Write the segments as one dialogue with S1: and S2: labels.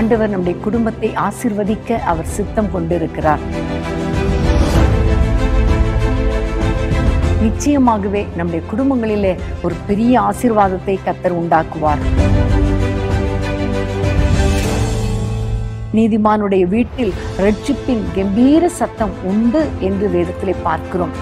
S1: ஆண்டவர் நம்முடைய குடும்பத்தை ஆசிர்வதிக்க அவர் சித்தம் கொண்டிருக்கிறார் நிச்சயமாகவே நம்முடைய குடும்பங்களிலே ஒரு பெரிய ஆசீர்வாதத்தை கத்தர் உண்டாக்குவார் நீதிமானுடைய வீட்டில் ரட்சிப்பின் கம்பீர சத்தம் உண்டு என்று வேதத்திலே பார்க்கிறோம்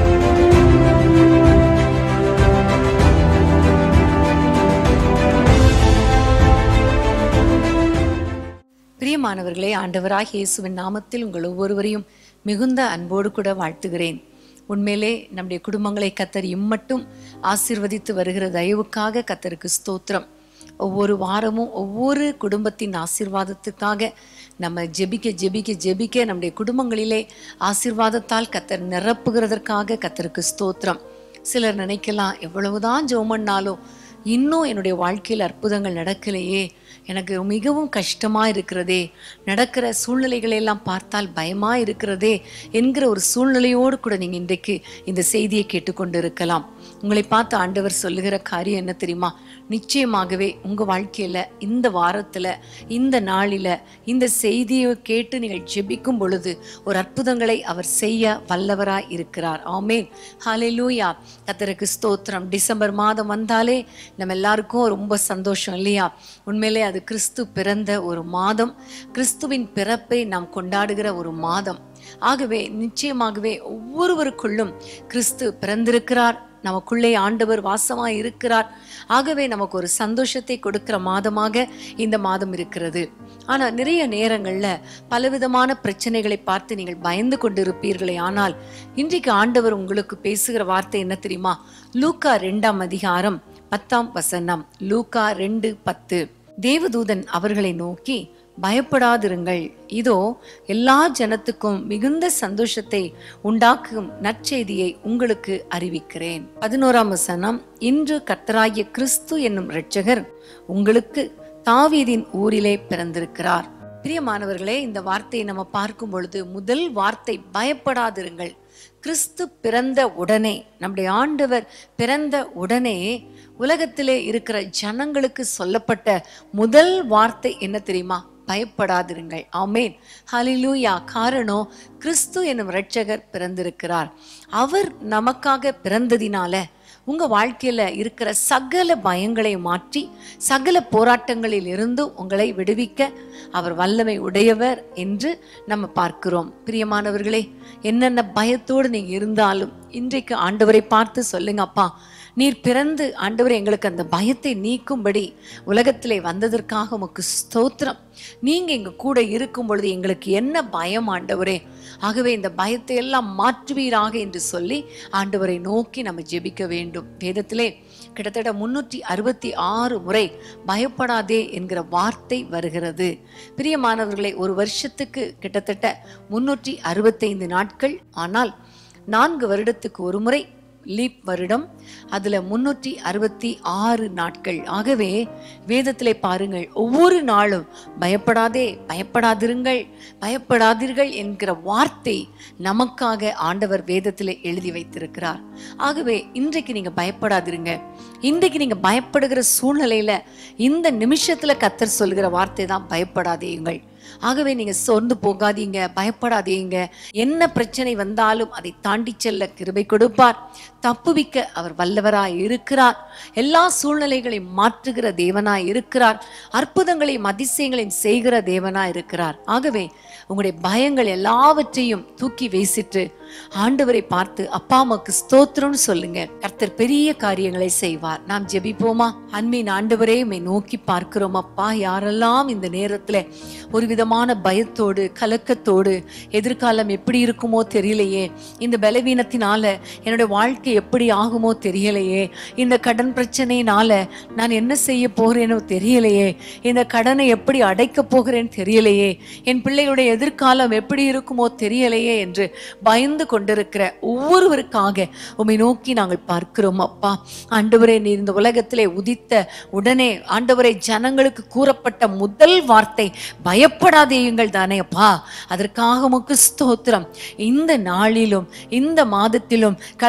S1: பிரியமானவர்களே ஆண்டவராக இயேசுவின் நாமத்தில் உங்கள் ஒவ்வொருவரையும் மிகுந்த அன்போடு கூட வாழ்த்துகிறேன் உண்மையிலே நம்முடைய குடும்பங்களை கத்தர் இம்மட்டும் ஆசீர்வதித்து வருகிற தயவுக்காக கத்தருக்கு ஸ்தோத்திரம் ஒவ்வொரு வாரமும் ஒவ்வொரு குடும்பத்தின் ஆசீர்வாதத்துக்காக நம்ம ஜெபிக்க ஜெபிக்க ஜெபிக்க நம்முடைய குடும்பங்களிலே ஆசீர்வாதத்தால் கத்தர் நிரப்புகிறதற்காக கத்தருக்கு ஸ்தோத்திரம் சிலர் நினைக்கலாம் எவ்வளவுதான் ஜோமன்னாலும் இன்னும் என்னுடைய வாழ்க்கையில் அற்புதங்கள் நடக்கலையே எனக்கு மிகவும் கஷ்டமாக இருக்கிறதே நடக்கிற சூழ்நிலைகளை எல்லாம் பார்த்தால் பயமாக இருக்கிறதே என்கிற ஒரு சூழ்நிலையோடு கூட நீங்கள் இன்றைக்கு இந்த செய்தியை கேட்டுக்கொண்டு இருக்கலாம் உங்களை பார்த்து ஆண்டவர் சொல்லுகிற காரியம் என்ன தெரியுமா நிச்சயமாகவே உங்கள் வாழ்க்கையில் இந்த வாரத்தில் இந்த நாளில் இந்த செய்தியை கேட்டு நீங்கள் ஜெபிக்கும் பொழுது ஒரு அற்புதங்களை அவர் செய்ய வல்லவராய் இருக்கிறார் ஆமேன் ஹalleluya கத்தருக்கு ஸ்தோத்திரம் டிசம்பர் மாதம் வந்தாலே நம்ம எல்லாருக்கும் ரொம்ப சந்தோஷம் இல்லையா உண்மையிலே அது கிறிஸ்து பிறந்த ஒரு மாதம் கிறிஸ்துவின் பிறப்பை நாம் கொண்டாடுகிற ஒரு மாதம் ஆகவே நிச்சயமாகவே ஒவ்வொருவருக்குள்ளும் கிறிஸ்து பிறந்திருக்கிறார் நமக்குள்ளே ஆண்டவர் வாசமாய் இருக்கிறார் ஆகவே நமக்கு ஒரு சந்தோஷத்தை கொடுக்கிற மாதமாக இந்த மாதம் இருக்கிறது ஆனா நிறைய நேரங்கள்ல பலவிதமான பிரச்சனைகளை பார்த்து நீங்கள் பயந்து கொண்டிருப்பீர்களே ஆனால் இன்றைக்கு ஆண்டவர் உங்களுக்கு பேசுகிற வார்த்தை என்ன தெரியுமா லூக்கா ரெண்டாம் அதிகாரம் பத்தாம் வசனம் லூக்கா ரெண்டு பத்து தேவதூதன் அவர்களை நோக்கி பயப்படாதிருங்கள் இதோ எல்லா ஜனத்துக்கும் மிகுந்த சந்தோஷத்தை உண்டாக்கும் நற்செய்தியை உங்களுக்கு அறிவிக்கிறேன் பதினோராம் வசனம் இன்று கர்த்தராகிய கிறிஸ்து என்னும் இரட்சகர் உங்களுக்கு தாவீதின் ஊரிலே பிறந்திருக்கிறார் பிரியமானவர்களே இந்த வார்த்தையை நம்ம பார்க்கும் பொழுது முதல் வார்த்தை பயப்படாதிருங்கள் கிறிஸ்து பிறந்த உடனே நம்முடைய ஆண்டவர் பிறந்த உடனே உலகத்திலே இருக்கிற ஜனங்களுக்கு சொல்லப்பட்ட முதல் வார்த்தை என்ன தெரியுமா பயப்படாதிருங்கள் ஆமேன் ஹலிலூயா காரணம் கிறிஸ்து என்னும் இரட்சகர் பிறந்திருக்கிறார் அவர் நமக்காக பிறந்ததினால உங்க வாழ்க்கையில இருக்கிற சகல பயங்களை மாற்றி சகல போராட்டங்களில் இருந்து உங்களை விடுவிக்க அவர் வல்லமை உடையவர் என்று நம்ம பார்க்கிறோம் பிரியமானவர்களே என்னென்ன பயத்தோடு நீங்க இருந்தாலும் இன்றைக்கு ஆண்டவரை பார்த்து சொல்லுங்க அப்பா நீர் பிறந்து ஆண்டவர் எங்களுக்கு அந்த பயத்தை நீக்கும்படி உலகத்திலே வந்ததற்காக உமக்கு ஸ்தோத்திரம் நீங்க எங்க கூட இருக்கும் பொழுது எங்களுக்கு என்ன பயம் ஆண்டவரே ஆகவே இந்த பயத்தை எல்லாம் மாற்றுவீராக என்று சொல்லி ஆண்டவரை நோக்கி நம்ம ஜெபிக்க வேண்டும் வேதத்திலே கிட்டத்தட்ட முன்னூற்றி அறுபத்தி ஆறு முறை பயப்படாதே என்கிற வார்த்தை வருகிறது பிரியமானவர்களை ஒரு வருஷத்துக்கு கிட்டத்தட்ட முன்னூற்றி அறுபத்தைந்து நாட்கள் ஆனால் நான்கு வருடத்துக்கு ஒரு முறை லீப் வருடம் அதுல முன்னூற்றி அறுபத்தி ஆறு நாட்கள் ஆகவே வேதத்திலே பாருங்கள் ஒவ்வொரு நாளும் பயப்படாதே பயப்படாதிருங்கள் பயப்படாதீர்கள் என்கிற வார்த்தை நமக்காக ஆண்டவர் வேதத்திலே எழுதி வைத்திருக்கிறார் ஆகவே இன்றைக்கு நீங்க பயப்படாதிருங்க இன்றைக்கு நீங்க பயப்படுகிற சூழ்நிலையில இந்த நிமிஷத்துல கத்தர் சொல்கிற வார்த்தை தான் பயப்படாதீங்கள் ஆகவே நீங்க சோர்ந்து போகாதீங்க பயப்படாதீங்க என்ன பிரச்சனை வந்தாலும் அதை தாண்டி செல்ல கிருபை கொடுப்பார் தப்புவிக்க அவர் வல்லவராய் இருக்கிறார் எல்லா சூழ்நிலைகளையும் மாற்றுகிற தேவனாய் இருக்கிறார் அற்புதங்களையும் அதிசயங்களையும் செய்கிற தேவனாய் இருக்கிறார் ஆகவே உங்களுடைய பயங்கள் எல்லாவற்றையும் தூக்கி வீசிட்டு ஆண்டவரை பார்த்து அப்பா அம்மாக்கு ஸ்தோத்திரம்னு சொல்லுங்க கர்த்தர் பெரிய காரியங்களை செய்வார் நாம் ஜெபிப்போமா அன்பின் ஆண்டவரே உம்மை நோக்கி பார்க்கிறோம் அப்பா யாரெல்லாம் இந்த நேரத்துல ஒரு விதமான பயத்தோடு கலக்கத்தோடு எதிர்காலம் எப்படி இருக்குமோ தெரியலையே இந்த பலவீனத்தினால என்னுடைய வாழ்க்கை எப்படி ஆகுமோ தெரியலையே இந்த கடன் பிரச்சனையினால நான் என்ன செய்ய போகிறேனோ தெரியலையே இந்த கடனை எப்படி அடைக்க போகிறேன் தெரியலையே என் பிள்ளைகளுடைய எதிர்காலம் எப்படி இருக்குமோ தெரியலையே என்று பயந்து கொண்டிருக்கிற ஒவ்வொருவருக்காக உம்மை நோக்கி நாங்கள் பார்க்கிறோம் அப்பா ஆண்டவரே நீர் இந்த உலகத்திலே உதித்த உடனே ஆண்டவரை ஜனங்களுக்கு கூறப்பட்ட முதல் வார்த்தை பயப்படாதேயுங்கள் தானே அப்பா அதற்காக உமக்கு ஸ்தோத்திரம் இந்த நாளிலும் இந்த மாதத்திலும் கர்த்தர்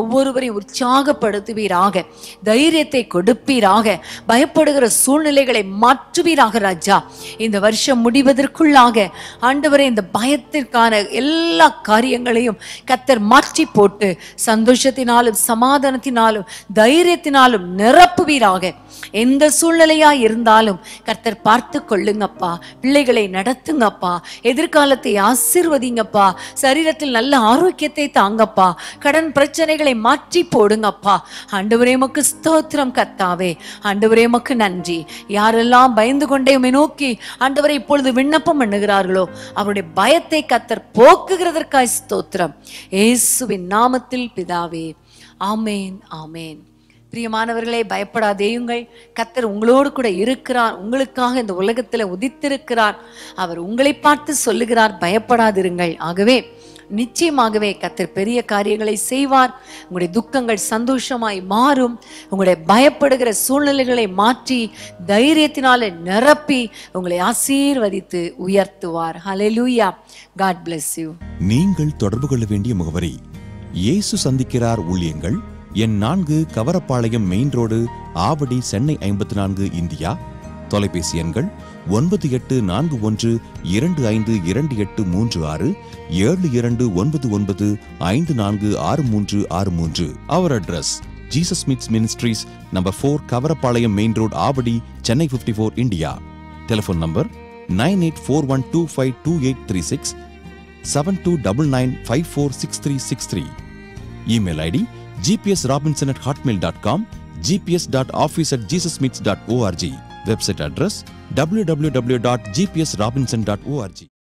S1: ஒவ்வொருவரையும் உற்சாகப்படுத்துவீராக தைரியத்தை கொடுப்பீராக பயப்படுகிற சூழ்நிலைகளை மாற்றுவீராக ராஜா இந்த வருஷம் முடிவதற்குள்ளாக ஆண்டவரே இந்த பயத்திற்கான எல்லா காரியங்களையும் கத்தர் மாற்றி போட்டு சந்தோஷத்தினாலும் சமாதானத்தினாலும் தைரியத்தினாலும் நிரப்புவீராக எந்த சூழ்நிலையா இருந்தாலும் கர்த்தர் பார்த்து கொள்ளுங்கப்பா பிள்ளைகளை நடத்துங்கப்பா எதிர்காலத்தை ஆசீர்வதிங்கப்பா சரீரத்தில் நல்ல ஆரோக்கியத்தை தாங்கப்பா கடன் பிரச்சனைகளை மாற்றி போடுங்கப்பா ஆண்டவரே மக்கு ஸ்தோத்திரம் கத்தாவே ஆண்டவரே மக்கு நன்றி யாரெல்லாம் பயந்து கொண்டே உம்மை நோக்கி ஆண்டவரை இப்பொழுது விண்ணப்பம் பண்ணுகிறார்களோ அவருடைய பயத்தை கத்தர் போக்குகிறதற்காய் ஸ்தோத்திரம் இயேசுவின் நாமத்தில் பிதாவே ஆமேன் ஆமேன் பிரியமானவர்களே பயப்படாதேயுங்கள் கத்தர் உங்களோடு கூட இருக்கிறார் உங்களுக்காக இந்த உலகத்தில் உதித்திருக்கிறார் அவர் உங்களை பார்த்து சொல்லுகிறார் பயப்படாதிருங்கள் ஆகவே நிச்சயமாகவே கத்தர் பெரிய காரியங்களை செய்வார் உங்களுடைய துக்கங்கள் சந்தோஷமாய் மாறும் உங்களுடைய பயப்படுகிற சூழ்நிலைகளை மாற்றி தைரியத்தினால நிரப்பி உங்களை ஆசீர்வதித்து உயர்த்துவார் ஹalleluya காட் bless யூ
S2: நீங்கள் தொடர்பு கொள்ள வேண்டிய முகவரி இயேசு சந்திக்கிறார் ஊழியங்கள் எண் நான்கு கவரப்பாளையம் மெயின் ரோடு ஆவடி சென்னை ஐம்பத்தி நான்கு இந்தியா தொலைபேசி எண்கள் ஒன்பது எட்டு நான்கு ஒன்று இரண்டு ஐந்து இரண்டு எட்டு மூன்று ஆறு ஏழு இரண்டு ஒன்பது ஒன்பது ஐந்து நான்கு ஆறு மூன்று ஆறு மூன்று our address Jesus meets ministries number four Kavarapalayam main road Avadi Chennai fifty four India telephone number nine eight four one two five two eight three six seven two double nine five four six three six three email ID GPS Robinson at Hotmail dot com GPS dot office at Jesus meets dot ORG website address W W W dot GPS Robinson dot O R G